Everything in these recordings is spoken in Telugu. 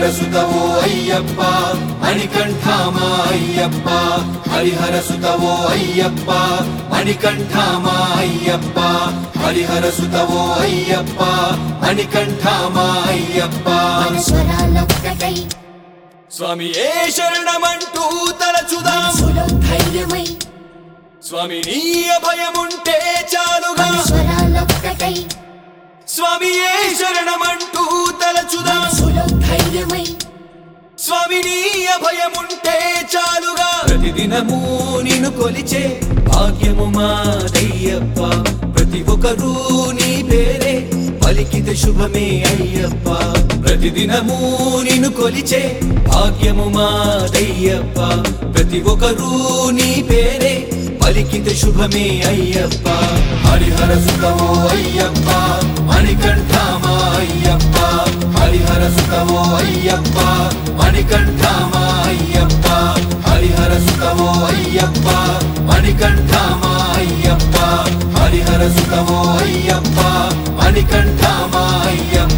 హరిహర సుతవో అయ్యప్ప మణికంఠామా అయ్యప్ప హరిహర సుతవో అయ్యప్ప మణికంఠామా అయ్యప్ప హరిహర సుతవో అయ్యప్ప మణికంఠామా అయ్యప్ప స్వరాలొక్కటై స్వామి ఏ శరణమంటూ తలచుదాం మనసులో ధైర్యమై స్వామి నీ అభయముంటే చాలుగా స్వరాలొక్కటై స్వామి ఏ శరణమంటూ తలచుదాం మనసులో ధైర్యమై స్వామి నీ అభయముంటే చాలుగా ప్రతిదినము నిన్ను కొలిచే భాగ్యము మాదయ్యప్ప ప్రతి ఒక్కరూ నీ పేరే పలికితే శుభమే అయ్యప్ప ప్రతిదినము నిన్ను కొలిచే భాగ్యము మాదయ్యప్ప ప్రతి ఒక్కరూ నీ పేరే పలికితే శుభమే అయ్యప్ప హరిహర సుతమో అయ్యప్ప మణికంఠామా అయ్యప్ప హరిహర సుతమో అయ్యప్ప మణికంఠామా అయ్యప్ప హరిహర సుతమో అయ్యప్ప మణికంఠామా అయ్యప్ప హరిహర సుతమో అయ్యప్ప మణికంఠామా అయ్యప్ప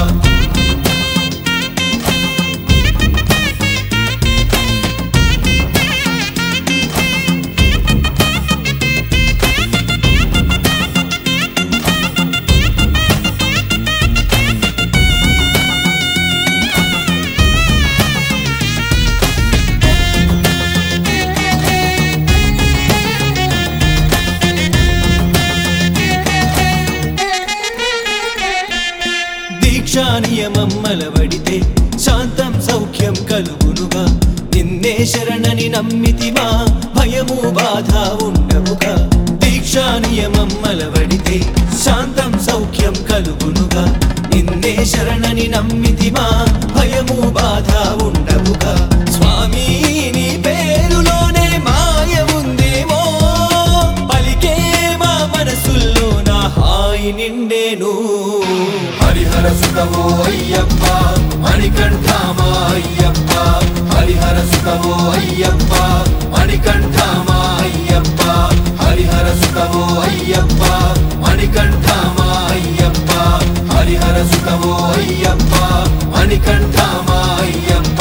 దీక్షా నియమం మలవడితే శాంతం సౌఖ్యం కలుగునుగా నిన్నే శరణని నమ్మితిమా భయము బాధ ఉండవుగా దీక్షా నియమం మలవడితే శాంతం సౌఖ్యం కలుగునుగా నిన్నే శరణని నమ్మితిమా భయము బాధ ఉండవుగా స్వామి నీ పేరులోనే మాయ ఉందేమో పలికే మా మనసుల్లో నా హాయి నిండేను హరిహర సుతమో అయ్యప్ప మణికంఠామా అయ్యప్ప హరిహర సుతమో అయ్యప్ప మణికంఠామా అయ్యప్ప హరిహర సుతమో అయ్యప్ప మణికంఠామా అయ్యప్ప హరిహర సుతమో అయ్యప్ప మణికంఠామా అయ్యప్ప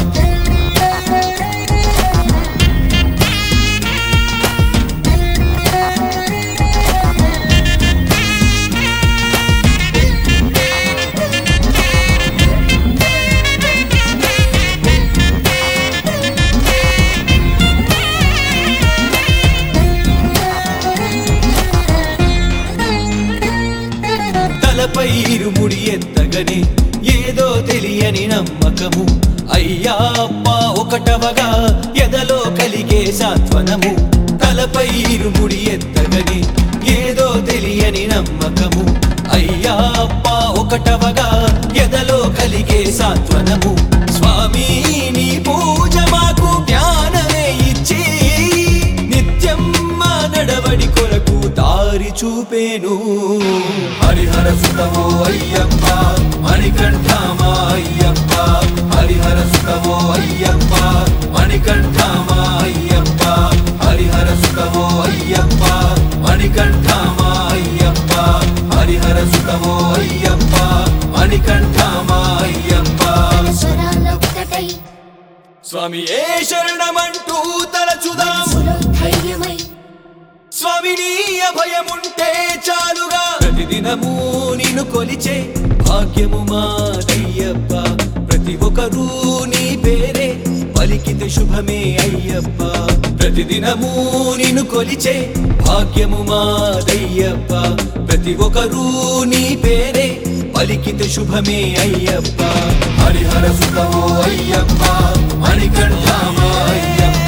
తలపై ఇరుముడి ఎత్తగని ఏదో తెలియని నమ్మకము అయ్యా అప్ప ఒకటవగా ఎదలో కలిగే సాత్వనము తలపై ఇరుముడి ఎత్తగని ఏదో తెలియని నమ్మకము అయ్యా అప్ప ఒకటవగా ఎదలో కలిగే సాత్వనము స్వామి నీ పూజ మాకు జ్ఞానమే ఇచ్చి నిత్యం మా నడవడి కొరకు దారి చూపేను హరిహర సుతమో అయ్యప్ప మణికంఠామా అయ్యప్ప హరిహర సుతమో అయ్యప్ప మణికంఠామా అయ్యప్ప హరిహర సుతమో అయ్యప్ప మణికంఠామా అయ్యప్ప హరిహర సుతమో అయ్యప్ప మణికంఠామా అయ్యప్ప స్వరాలొక్కటై స్వామి ఏ శరణమంటూ తలచుదాం మనసులో ధైర్యమై స్వామి నీ అభయముంటే చాలుగా ప్రతిదినము నిన్ను కొలిచే భాగ్యము మాదయ్యప్ప ప్రతి ఒక్కరూ నీ పేరే పలికితే శుభమే అయ్యప్ప ప్రతిదినము నిన్ను కొలిచే భాగ్యము మాదయ్యప్ప ప్రతి ఒక్కరూ నీ పేరే పలికితే శుభమే అయ్యప్ప హరిహర సుతమో అయ్యప్ప మణికంఠామా అయ్యప్ప